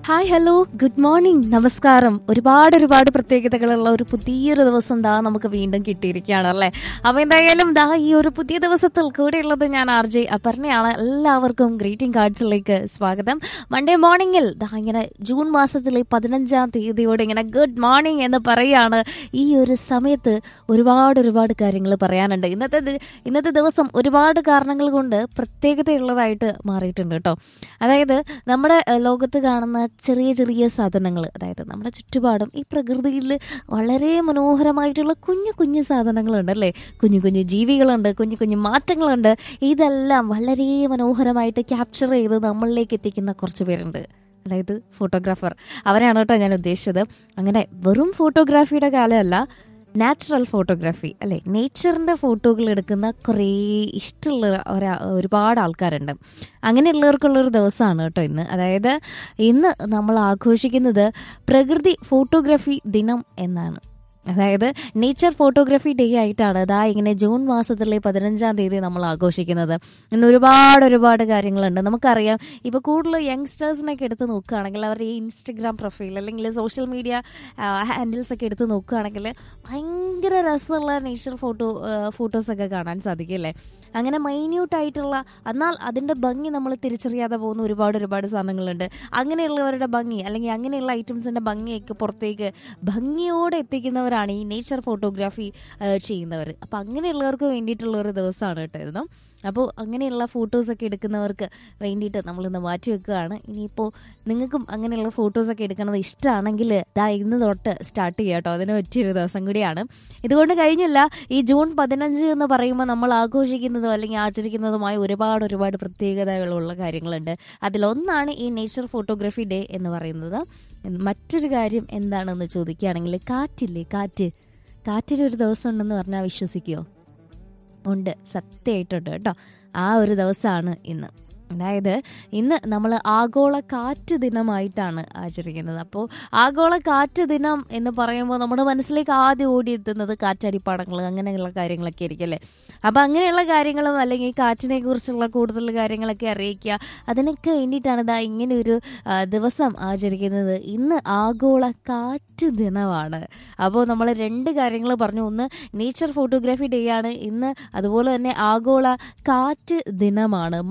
hi hello good morning നമസ്കാരം ഒരുപാട് ഒരുപാട് പ്രത്യേകതകളുള്ള ഒരു പുതിയൊരു ദിവസം ദാ നമുക്ക് വീണ്ടും കിട്ടിയിരിക്കുകയാണ് അല്ലേ അപ്പൊ എന്തായാലും ദാ ഈ ഒരു പുതിയ ദിവസത്തിൽ കൂടെയുള്ളത് ഞാൻ ആർ ജെ അപർണയാണ് എല്ലാവർക്കും ഗ്രീറ്റിംഗ് കാർഡ്സിലേക്ക് സ്വാഗതം മൺഡേ മോർണിംഗിൽ ദാ ഇങ്ങനെ ജൂൺ മാസത്തിലെ പതിനഞ്ചാം തീയതിയോടെ ഇങ്ങനെ ഗുഡ് മോർണിംഗ് എന്ന് പറയാണ് ഈ ഒരു സമയത്ത് ഒരുപാട് ഒരുപാട് കാര്യങ്ങൾ പറയാനുണ്ട് ഇന്നത്തെ ദി- ഇന്നത്തെ ദിവസം ഒരുപാട് കാരണങ്ങൾ കൊണ്ട് പ്രത്യേകതയുള്ളതായിട്ട് മാറിയിട്ടുണ്ട് കേട്ടോ അതായത് നമ്മുടെ ഏഹ്, ലോകത്ത് കാണുന്ന ചെറിയ ചെറിയ സാധനങ്ങൾ അതായത് നമ്മുടെ ചുറ്റുപാടും ഈ പ്രകൃതിയിൽ വളരെ മനോഹരമായിട്ടുള്ള കുഞ്ഞു കുഞ്ഞു സാധനങ്ങളുണ്ട് അല്ലേ കുഞ്ഞു കുഞ്ഞു ജീവികളുണ്ട് കുഞ്ഞു കുഞ്ഞു മാറ്റങ്ങളുണ്ട് ഇതെല്ലാം വളരെ മനോഹരമായിട്ട് ക്യാപ്ചർ ചെയ്ത് നമ്മളിലേക്ക് എത്തിക്കുന്ന കുറച്ച് പേരുണ്ട് അതായത് ഫോട്ടോഗ്രാഫർ അവരാണ് കേട്ടോ ഞാൻ ഉദ്ദേശിച്ചത് അങ്ങനെ വെറും ഫോട്ടോഗ്രാഫിയുടെ കാലമല്ല നാച്ചുറൽ ഫോട്ടോഗ്രാഫി അല്ലെ നേച്ചറിന്റെ ഫോട്ടോകൾ എടുക്കുന്ന കുറേ ഇഷ്ടമുള്ള ഒരാ ഒരുപാട് ആൾക്കാരുണ്ട് അങ്ങനെയുള്ളവർക്കുള്ളൊരു ദിവസമാണ് കേട്ടോ ഇന്ന് അതായത് ഇന്ന് നമ്മൾ ആഘോഷിക്കുന്നത് പ്രകൃതി ഫോട്ടോഗ്രാഫി ദിനം എന്നാണ് അതായത് നേച്ചർ ഫോട്ടോഗ്രാഫി ഡേ ആയിട്ടാണ് അതാ ഇങ്ങനെ ജൂൺ മാസത്തിലെ പതിനഞ്ചാം തീയതി നമ്മൾ ആഘോഷിക്കുന്നത് ഇന്ന് ഒരുപാട് ഒരുപാട് കാര്യങ്ങളുണ്ട് നമുക്കറിയാം ഇപ്പോൾ കൂടുതൽ യങ്സ്റ്റേഴ്സിനൊക്കെ എടുത്ത് നോക്കുകയാണെങ്കിൽ അവരുടെ ഈ ഇൻസ്റ്റഗ്രാം പ്രൊഫൈൽ അല്ലെങ്കിൽ സോഷ്യൽ മീഡിയ ഹാൻഡിൽസ് ഒക്കെ എടുത്ത് നോക്കുകയാണെങ്കിൽ ഭയങ്കര രസമുള്ള നേച്ചർ ഫോട്ടോ ഫോട്ടോസൊക്കെ കാണാൻ സാധിക്കും അല്ലേ അങ്ങനെ മൈന്യൂട്ട് ആയിട്ടുള്ള എന്നാൽ അതിൻ്റെ ഭംഗി നമ്മൾ തിരിച്ചറിയാതെ പോകുന്ന ഒരുപാട് ഒരുപാട് സാധനങ്ങളുണ്ട് അങ്ങനെയുള്ളവരുടെ ഭംഗി അല്ലെങ്കിൽ അങ്ങനെയുള്ള ഐറ്റംസിൻ്റെ ഭംഗിയൊക്കെ പുറത്തേക്ക് ഭംഗിയോടെ എത്തിക്കുന്നവരാണ് ഈ നേച്ചർ ഫോട്ടോഗ്രാഫി ചെയ്യുന്നവർ അപ്പം അങ്ങനെയുള്ളവർക്ക് വേണ്ടിയിട്ടുള്ള ഒരു ദിവസമാണ് കേട്ടോ ഇതെന്നും അപ്പോൾ അങ്ങനെയുള്ള ഫോട്ടോസൊക്കെ എടുക്കുന്നവർക്ക് വേണ്ടിയിട്ട് നമ്മളിന്ന് മാറ്റി വെക്കുകയാണ് ഇനിയിപ്പോൾ നിങ്ങൾക്കും അങ്ങനെയുള്ള ഫോട്ടോസൊക്കെ എടുക്കുന്നത് ഇഷ്ടമാണെങ്കിൽ ദാ ഇന്ന് തൊട്ട് സ്റ്റാർട്ട് ചെയ്യാം കേട്ടോ അതിന് പറ്റിയൊരു ദിവസം കൂടിയാണ് ഇതുകൊണ്ട് കഴിഞ്ഞില്ല ഈ ജൂൺ പതിനഞ്ച് എന്ന് പറയുമ്പോൾ നമ്മൾ ആഘോഷിക്കുന്നതോ അല്ലെങ്കിൽ ആചരിക്കുന്നതുമായ ഒരുപാട് ഒരുപാട് പ്രത്യേകതകളുള്ള കാര്യങ്ങളുണ്ട് അതിലൊന്നാണ് ഈ നേച്ചർ ഫോട്ടോഗ്രാഫി ഡേ എന്ന് പറയുന്നത് മറ്റൊരു കാര്യം എന്താണെന്ന് ചോദിക്കുകയാണെങ്കിൽ കാറ്റില്ലേ കാറ്റ് കാറ്റിനൊരു ദിവസം ഉണ്ടെന്ന് പറഞ്ഞാൽ വിശ്വസിക്കുമോ ഉണ്ട് സത്യമായിട്ടുണ്ട് കേട്ടോ ആ ഒരു ദിവസമാണ് ഇന്ന് അതായത് ഇന്ന് നമ്മൾ ആഗോള കാറ്റ് ദിനമായിട്ടാണ് ആചരിക്കുന്നത് അപ്പോൾ ആഗോള കാറ്റ് ദിനം എന്ന് പറയുമ്പോൾ നമ്മുടെ മനസ്സിലേക്ക് ആദ്യം ഓടിയെത്തുന്നത് കാറ്റടിപ്പാടങ്ങൾ അങ്ങനെയുള്ള കാര്യങ്ങളൊക്കെ ആയിരിക്കും അല്ലേ അപ്പം അങ്ങനെയുള്ള കാര്യങ്ങളും അല്ലെങ്കിൽ കാറ്റിനെ കുറിച്ചുള്ള കൂടുതൽ കാര്യങ്ങളൊക്കെ അറിയിക്കുക അതിനൊക്കെ വേണ്ടിയിട്ടാണ് ഇതാ ഇങ്ങനെ ഒരു ആ, ദിവസം ആചരിക്കുന്നത് ഇന്ന് ആഗോള കാറ്റ് ദിനമാണ് അപ്പോൾ നമ്മൾ രണ്ട് കാര്യങ്ങൾ പറഞ്ഞു ഒന്ന് നേച്ചർ ഫോട്ടോഗ്രാഫി ഡേ ആണ് ഇന്ന് അതുപോലെ തന്നെ ആഗോള കാറ്റ് ദിനമാണ്